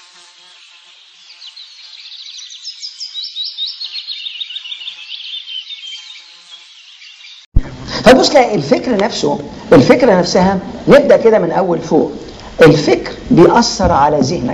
فبص تلاقي الفكر نفسه الفكرة نفسها نبدأ كده من أول فوق الفكر بيأثر على ذهنك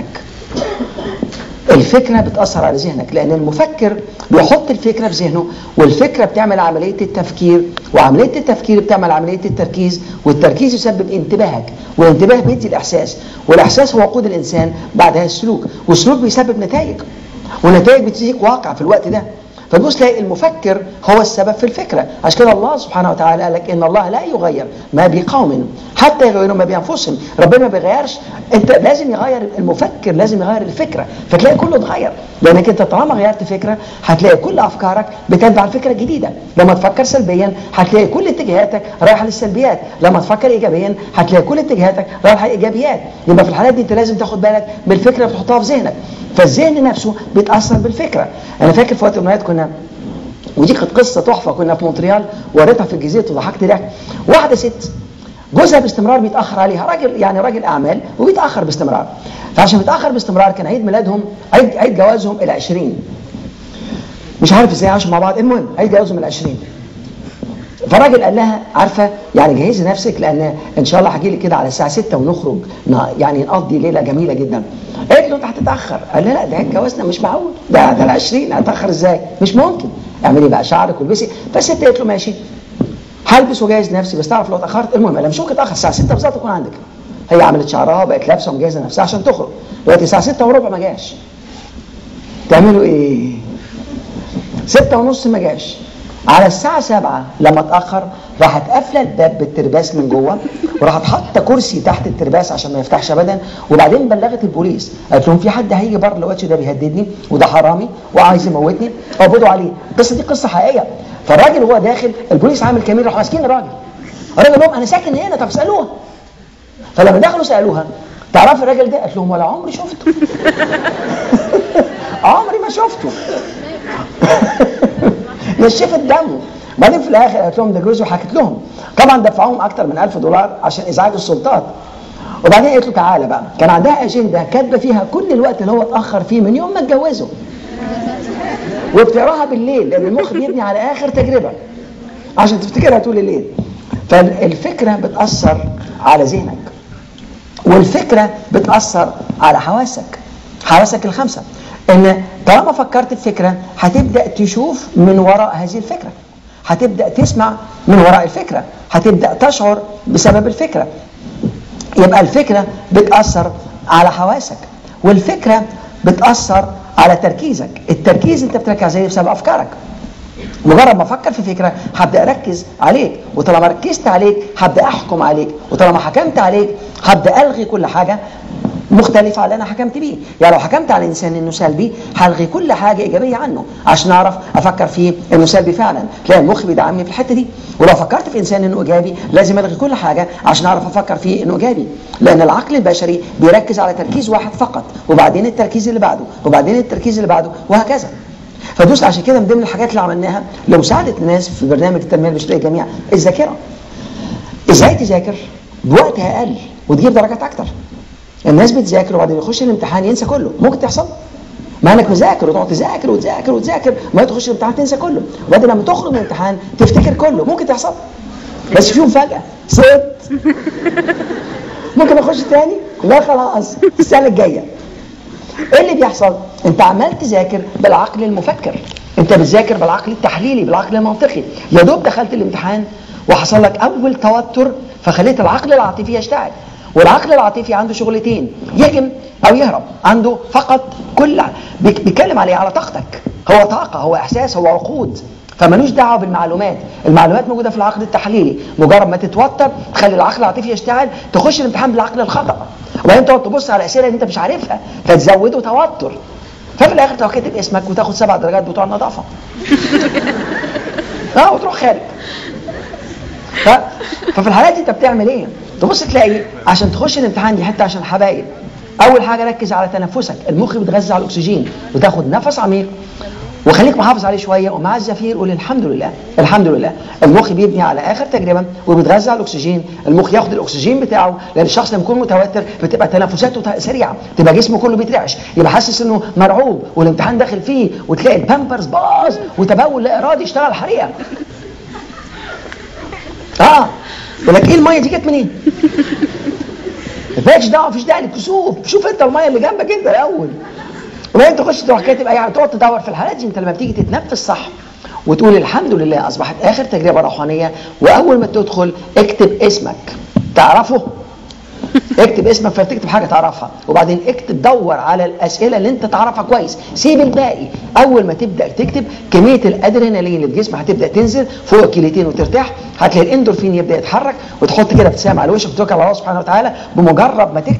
الفكرة بتأثر على ذهنك لأن المفكر بيحط الفكرة في ذهنه والفكرة بتعمل عملية التفكير وعملية التفكير بتعمل عملية التركيز والتركيز يسبب انتباهك والانتباه بيدي الإحساس والإحساس هو وقود الإنسان بعدها السلوك والسلوك بيسبب نتائج والنتائج بتديك واقع في الوقت ده فتبص تلاقي المفكر هو السبب في الفكره عشان كده الله سبحانه وتعالى قال لك ان الله لا يغير ما بقوم حتى يغيروا ما بانفسهم ربنا ما بيغيرش انت لازم يغير المفكر لازم يغير الفكره فتلاقي كله اتغير لانك انت طالما غيرت فكره هتلاقي كل افكارك بتتبع الفكره الجديده لما تفكر سلبيا هتلاقي كل اتجاهاتك رايحه للسلبيات لما تفكر ايجابيا هتلاقي كل اتجاهاتك رايحه ايجابيات يبقى في الحالات دي انت لازم تاخد بالك من الفكره اللي بتحطها في ذهنك فالذهن نفسه بيتاثر بالفكره انا فاكر في وقت من الأوقات كنا ودي كانت قصه تحفه كنا في مونتريال وقريتها في الجزيره وضحكت ضحك واحده ست جوزها باستمرار بيتاخر عليها راجل يعني راجل اعمال وبيتاخر باستمرار فعشان بيتاخر باستمرار كان عيد ميلادهم عيد عيد جوازهم ال 20 مش عارف ازاي عاشوا مع بعض المهم عيد جوازهم ال 20 فالراجل قال لها عارفه يعني جهزي نفسك لان ان شاء الله هاجي لك كده على الساعه 6 ونخرج يعني نقضي ليله جميله جدا قالت له انت هتتاخر قال لها لا ده جوازنا مش معقول ده ده ال 20 هتاخر ازاي مش ممكن اعملي بقى شعرك والبسي فالست قالت له ماشي هلبس وجهز نفسي بس تعرف لو اتاخرت المهم انا مش ممكن اتاخر الساعه 6 بالظبط تكون عندك هي عملت شعرها وبقت لابسه ومجهزه نفسها عشان تخرج دلوقتي الساعه 6 وربع ما جاش تعملوا ايه؟ 6 ونص ما جاش على الساعة 7 لما اتأخر راحت قافلة الباب بالترباس من جوه وراحت حاطة كرسي تحت الترباس عشان ما يفتحش أبدا وبعدين بلغت البوليس قالت لهم في حد هيجي بره دلوقتي ده بيهددني وده حرامي وعايز يموتني قبضوا عليه القصة دي قصة حقيقية فالراجل وهو داخل البوليس عامل كمين راحوا ماسكين الراجل الراجل قال لهم أنا ساكن هنا طب اسألوها فلما دخلوا سألوها تعرف الراجل ده قالت لهم ولا عمري شفته عمري ما شفته نشفت دمه بعدين في الاخر قالت لهم ده جوزي وحكت لهم طبعا دفعوهم اكتر من 1000 دولار عشان ازعاج السلطات وبعدين قالت له تعالى بقى كان عندها اجنده كاتبه فيها كل الوقت اللي هو اتاخر فيه من يوم ما اتجوزوا وبتقراها بالليل لان المخ بيبني على اخر تجربه عشان تفتكرها طول الليل فالفكره بتاثر على ذهنك والفكره بتاثر على حواسك حواسك الخمسه ان طالما فكرت في فكره هتبدا تشوف من وراء هذه الفكره هتبدا تسمع من وراء الفكره هتبدا تشعر بسبب الفكره يبقى الفكره بتاثر على حواسك والفكره بتاثر على تركيزك التركيز انت بتركز عليه بسبب افكارك مجرد ما افكر في فكره هبدا اركز عليك وطالما ركزت عليك هبدا احكم عليك وطالما حكمت عليك هبدا الغي كل حاجه مختلف على اللي انا حكمت بيه يعني لو حكمت على الانسان انه سلبي هلغي كل حاجه ايجابيه عنه عشان اعرف افكر فيه انه سلبي فعلا تلاقي المخ بيدعمني في الحته دي ولو فكرت في انسان انه ايجابي لازم الغي كل حاجه عشان اعرف افكر فيه انه ايجابي لان العقل البشري بيركز على تركيز واحد فقط وبعدين التركيز اللي بعده وبعدين التركيز اللي بعده وهكذا فدوس عشان كده من ضمن الحاجات اللي عملناها لمساعده الناس في برنامج التنميه البشريه جميعا الذاكره ازاي تذاكر بوقت اقل وتجيب درجات اكتر الناس بتذاكر وبعدين يخش الامتحان ينسى كله ممكن تحصل مع انك مذاكر وتقعد تذاكر وتذاكر وتذاكر ما تخش الامتحان تنسى كله وبعدين لما تخرج من الامتحان تفتكر كله ممكن تحصل بس في يوم فجاه صوت ممكن اخش تاني لا خلاص السنه الجايه ايه اللي بيحصل انت عمال تذاكر بالعقل المفكر انت بتذاكر بالعقل التحليلي بالعقل المنطقي يا دوب دخلت الامتحان وحصل لك اول توتر فخليت العقل العاطفي يشتغل والعقل العاطفي عنده شغلتين يهجم او يهرب عنده فقط كل بيتكلم عليه على طاقتك هو طاقه هو احساس هو عقود فمالوش دعوه بالمعلومات المعلومات موجوده في العقل التحليلي مجرد ما تتوتر تخلي العقل العاطفي يشتغل تخش الامتحان بالعقل الخطا وبعدين تقعد تبص على الاسئله اللي انت مش عارفها فتزوده توتر ففي الاخر تروح كاتب اسمك وتاخد سبع درجات بتوع النظافه اه وتروح خارج ف... ففي الحالات دي انت بتعمل ايه؟ تبص تلاقي عشان تخش الامتحان دي حتى عشان الحبايب اول حاجه ركز على تنفسك المخ بيتغذى على الاكسجين وتاخد نفس عميق وخليك محافظ عليه شويه ومع الزفير قول الحمد لله الحمد لله المخ بيبني على اخر تجربه وبيتغذى على الاكسجين المخ ياخد الاكسجين بتاعه لان الشخص لما يكون متوتر بتبقى تنفساته سريعه تبقى جسمه كله بيترعش يبقى حاسس انه مرعوب والامتحان داخل فيه وتلاقي البامبرز باظ وتبول لا ارادي اشتغل حريقه اه يقول لك ايه الميه دي جت منين؟ مالكش دعوه مفيش داعي للكسوف شوف انت الميه اللي جنبك انت الاول وبعدين تخش تروح كاتب يعني تقعد تدور في الحالات دي انت لما بتيجي تتنفس صح وتقول الحمد لله اصبحت اخر تجربه روحانيه واول ما تدخل اكتب اسمك تعرفه اكتب اسمك فتكتب حاجه تعرفها وبعدين اكتب دور على الاسئله اللي انت تعرفها كويس سيب الباقي اول ما تبدا تكتب كميه الادرينالين اللي في جسمك هتبدا تنزل فوق الكليتين وترتاح هتلاقي الاندورفين يبدا يتحرك وتحط كده ابتسامه على وشك وتوكل على الله سبحانه وتعالى بمجرد ما تكتب